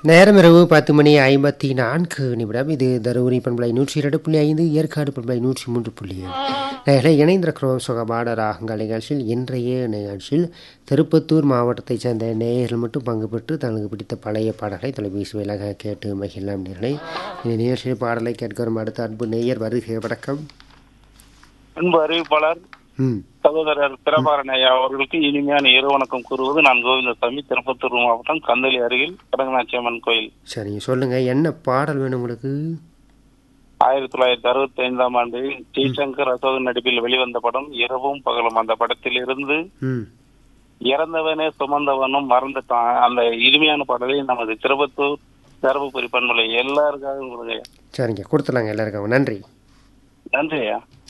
நேரம் இரவு பத்து மணி ஐம்பத்தி நான்கு நிமிடம் இது தருமபுரி பண்பலை நூற்றி இரண்டு புள்ளி ஐந்து ஏற்காடு பண்பலை நூற்றி மூன்று புள்ளி ஏழு நேர்களை இணைந்திருக்கிறோம் சுகபாட ராகங்கள் நிகழ்ச்சியில் இன்றைய நிகழ்ச்சியில் திருப்பத்தூர் மாவட்டத்தைச் சேர்ந்த நேயர்கள் மட்டும் பங்கு பெற்று தனக்கு பிடித்த பழைய பாடல்களை தொலைபேசி வேலாக கேட்டு மகிழலாம் நேர்களை இந்த நிகழ்ச்சியில் பாடலை கேட்க வரும் அடுத்த அன்பு நேயர் வருகை வணக்கம் அன்பு அறிவிப்பாளர் ம் சகோதரர் பிரபாரன் ஐயா அவர்களுக்கு இனிமையான இரு வணக்கம் கூறுவது நான் கோவிந்தசாமி திருப்பத்தூர் மாவட்டம் கந்தளி அருகில் கடங்கநாச்சி அம்மன் கோயில் சரிங்க சொல்லுங்கள் என்ன பாடல் வேணும் உங்களுக்கு ஆயிரத்தி தொள்ளாயிரத்தி அறுபத்தி ஐந்தாம் ஆண்டு ஜெய்சங்கர் அசோகன் நடிப்பில் வெளிவந்த படம் இரவும் பகலும் அந்த படத்தில் இருந்து ம் இறந்தவனே சுமந்தவனும் மறந்துட்டான் அந்த இனிமையான பாடலை நமது திருப்பத்தூர் தருமபுரி பண்பலை எல்லாருக்காகவும் கொடுங்க சரிங்க கொடுத்துலாங்க எல்லாருக்கும் நன்றி நன்றி ஐயா